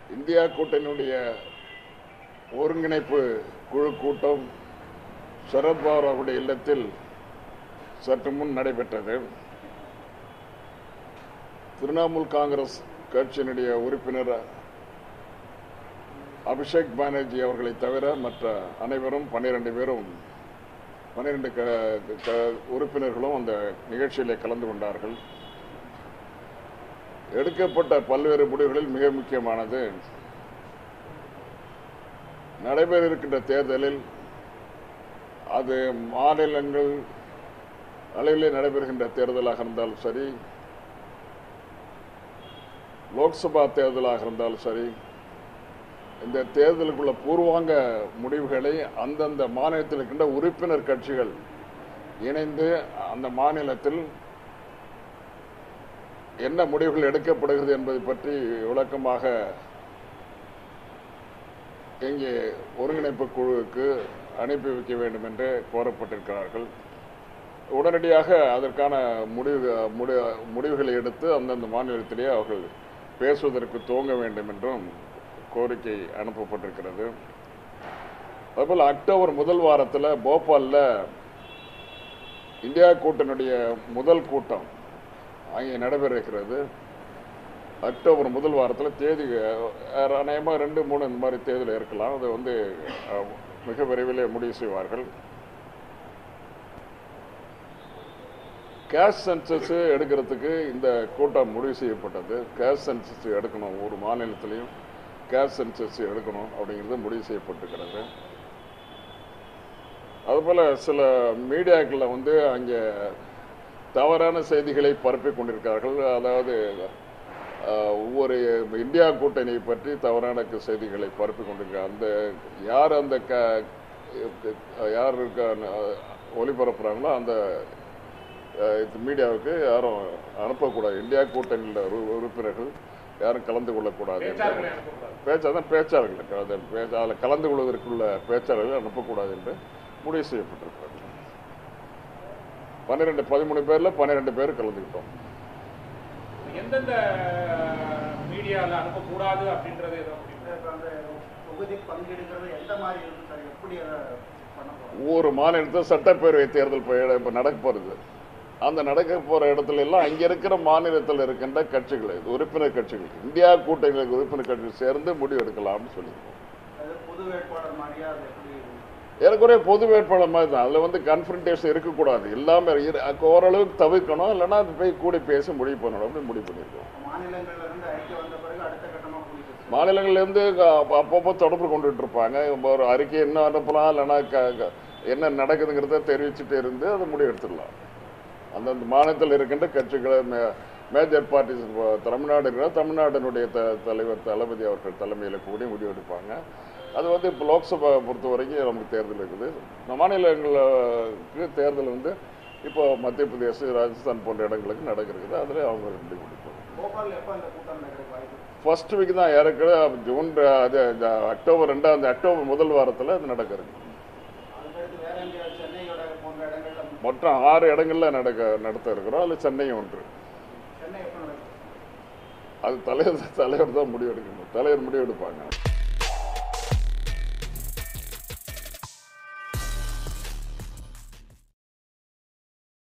India கூட்டணியுடைய ஒருங்கிணைப்பு குழு கூட்டம் சரத்பவார் அவருடைய இல்லத்தில் சற்று முன் நடைபெற்றது திரிணாமுல் காங்கிரஸ் கட்சியினுடைய உறுப்பினர் அபிஷேக் பானர்ஜி அவர்களை தவிர மற்ற அனைவரும் பன்னிரண்டு பேரும் பன்னிரண்டு க க- உறுப்பினர்களும் அந்த நிகழ்ச்சியிலே கலந்து கொண்டார்கள் எடுக்கப்பட்ட பல்வேறு முடிவுகளில் மிக முக்கியமானது நடைபெற இருக்கின்ற தேர்தலில் அது மாநிலங்கள் அளவிலே நடைபெறுகின்ற தேர்தலாக இருந்தாலும் சரி லோக்சபா தேர்தலாக இருந்தாலும் சரி இந்த தேர்தலுக்குள்ள பூர்வாங்க முடிவுகளை அந்தந்த மாநிலத்தில் இருக்கின்ற உறுப்பினர் கட்சிகள் இணைந்து அந்த மாநிலத்தில் என்ன முடிவுகள் எடுக்கப்படுகிறது என்பதை பற்றி விளக்கமாக இங்கே ஒருங்கிணைப்பு குழுவுக்கு அனுப்பி வைக்க வேண்டும் என்று கோரப்பட்டிருக்கிறார்கள் உடனடியாக அதற்கான முடிவு முடி- முடிவுகளை எடுத்து அந்தந்த மாநிலத்திலே அவர்கள் பேசுவதற்கு துவங்க வேண்டும் என்றும் கோரிக்கை அனுப்பப்பட்டிருக்கிறது அதுபோல் அக்டோபர் முதல் வாரத்தில் போபாலில் இந்தியா கூட்டணியுடைய முதல் கூட்டம் அங்கே நடைபெற இருக்கிறது அக்டோபர் முதல் வாரத்தில் தேதி அநேகமாக ரெண்டு மூணு இந்த மாதிரி தேதியில் இருக்கலாம் அது வந்து அஹ், மிக விரைவிலே முடிவு செய்வார்கள் கேஷ் சென்சஸ் எடுக்கிறதுக்கு இந்த கூட்டம் முடிவு செய்யப்பட்டது கேஷ் சென்சஸ் எடுக்கணும் ஒரு மாநிலத்திலையும் கேஷ் சென்சஸ் எடுக்கணும் அப்படிங்கிறது முடிவு செய்யப்பட்டிருக்கிறது அதுபோல் சில மீடியாக்களில் வந்து அங்கே தவறான செய்திகளை பரப்பிக் கொண்டிருக்கிறார்கள் அதாவது அஹ், ஒவ்வொரு இந்தியா கூட்டணியை பற்றி தவறான க- செய்திகளை பரப்பிக் கொண்டிருக்கிறார் அந்த யார் அந்த க யார் இருக்க அஹ், ஒளிபரப்புறாங்களோ அந்த அஹ், இது மீடியாவுக்கு யாரும் அனுப்பக்கூடாது இந்தியா கூட்டணியில் உறு- உறுப்பினர்கள் யாரும் கலந்து கொள்ளக்கூடாது பேச்சாளர்களை அனுப்பக்கூடாது பேச்சா தான் பேச்சாளர்கள் அந்த பேச்ச அதில் கலந்து கொள்வதற்குள்ள பேச்சாளர்கள் அனுப்பக்கூடாது என்று முடிவு செய்யப்பட்டிருக்கிறது பன்னிரெண்டு பதிமூணு பேர்ல பன்னிரெண்டு பேர் கலந்துக்கிட்டோம் எந்தெந்த மீடியால அனுப்பக்கூடாது அப்படின்றது ஏதோ முடிவு இப்ப அந்த தொகுதி பங்கீடுங்கிறது எந்த மாதிரி இருக்கும் சார் எப்படி அதை பண்ண போறோம் ஒவ்வொரு மாநிலத்தில் சட்டப்பேரவை தேர்தல் இப்போ இப்போ நடக்க போகிறது அந்த நடக்க போகிற இடத்துல எல்லாம் அங்கே இருக்கிற மாநிலத்தில் இருக்கின்ற கட்சிகள் இது உறுப்பினர் கட்சிகள் இந்தியா கூட்டணியில் உறுப்பினர் கட்சிகள் சேர்ந்து முடிவு எடுக்கலாம்னு சொல்லியிருக்கோம் அது பொது வேட்பாளர் மாதிரியா அது எப்படி ஏறக்குறைய பொது வேட்பாளர் மாதிரி தான் அதில் வந்து கன்ஃபரன்டேஷன் இருக்கக்கூடாது எல்லாமே இரு- ஓரளவுக்கு தவிர்க்கணும் இல்லைன்னா அது போய் கூடி பேசி முடிவு பண்ணணும் அப்படின்னு முடிவு பண்ணியிருக்கோம் மாநிலங்கள்ல இருந்து அறிக்கை வந்த பிறகு அடுத்த கட்டமா கூடிட்டு மாநிலங்கள்லேருந்து அப்பப்போ தொடர்பு கொண்டுட்டு இருப்பாங்க இப்ப ஒரு அறிக்கை என்ன அனுப்பலாம் இல்லைன்னா க- க- என்ன நடக்குதுங்கிறத தெரிவிச்சுட்டு இருந்து அதை முடிவு எடுத்துடலாம் அந்தந்த மாநிலத்தில் இருக்கின்ற கட்சிகளை மே- மேஜர் பார்ட்டிஸ் தமிழ்நாடு இருக்கிற தமிழ்நாட்டினுடைய த தலைவர் தளபதி அவர்கள் தலைமையில் கூடி முடிவு எடுப்பாங்க அது வந்து இப்போ லோக்சபா பொறுத்த வரைக்கும் நமக்கு தேர்தல் இருக்குது இந்த மாநிலங்களுக்கு தேர்தல் வந்து இப்போ மத்திய பிரதேச ராஜஸ்தான் போன்ற இடங்களுக்கு நடக்கிறது அதில் அவங்க முடிவு எடுப்பாங்க போபால்ல எப்ப அந்த கூட்டம் நடக்கிற வாய்ப்பு ஃபர்ஸ்ட் வீக் தான் இறக்குற ஜூன் அது இந்த அக்டோபர் ரெண்டாம் அந்த அக்டோபர் முதல் வாரத்தில் அது நடக்கிறது அதுக்கடுத்து வேற எங்கேயாவது சென்னையோட போன்ற இடங்கள்ல மொத்தம் ஆறு இடங்கள்ல நடக்க நடத்த இருக்கிறோம் அதில் சென்னையும் ஒன்று சென்னை எப்ப நடக்கும் அது தலைவர் தலைவர் தான் முடிவு எடுக்கணும் தலைவர் முடிவு எடுப்பாங்க